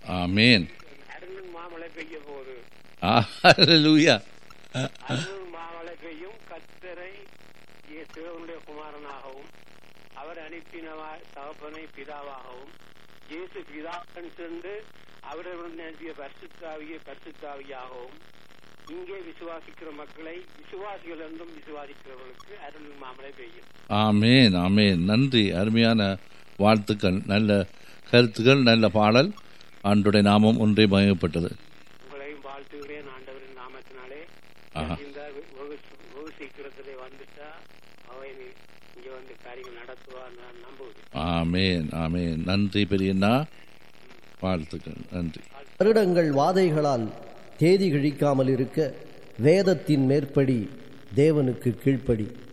ஆமேன் அருணன் மாமழை பெய்ய போகுது ஹalleluya அருணன் மாமழை பெய்யும் கத்தரை தேவனுடைய குமாரனாகவும் அவர் அனுப்பினவா தகப்பனை பிதாவாகவும் இயேசு பிதாக்கன் சென்று அவரிடம் அனுப்பிய பரிசுத்தாவிய பரிசுத்தாவியாகவும் இங்கே விசுவாசிக்கிற மக்களை விசுவாசிகள் என்றும் விசுவாசிக்கிறவர்களுக்கு அருள் மாமழை பெய்யும் ஆமேன் ஆமேன் நன்றி அருமையான வாழ்த்துக்கள் நல்ல கருத்துக்கள் நல்ல பாடல் ஆண்டுடைய நாமம் ஒன்றே மயப்பட்டது உங்களையும் வாழ்த்துகிறேன் ஆண்டவரின் நாமத்தினாலே ஆஹா. இந்த வெகு வெகு சீக்கிரத்திலே வந்துட்டா அவை இங்க வந்து காரியங்கள் நடத்துவார் நான் நம்புகிறேன் ஆமேன் ஆமேன் நன்றி பெரியண்ணா வாழ்த்துக்கள் நன்றி வருடங்கள் வாதைகளால் தேதி கிழிக்காமல் இருக்க வேதத்தின் மேற்படி தேவனுக்கு கீழ்ப்படி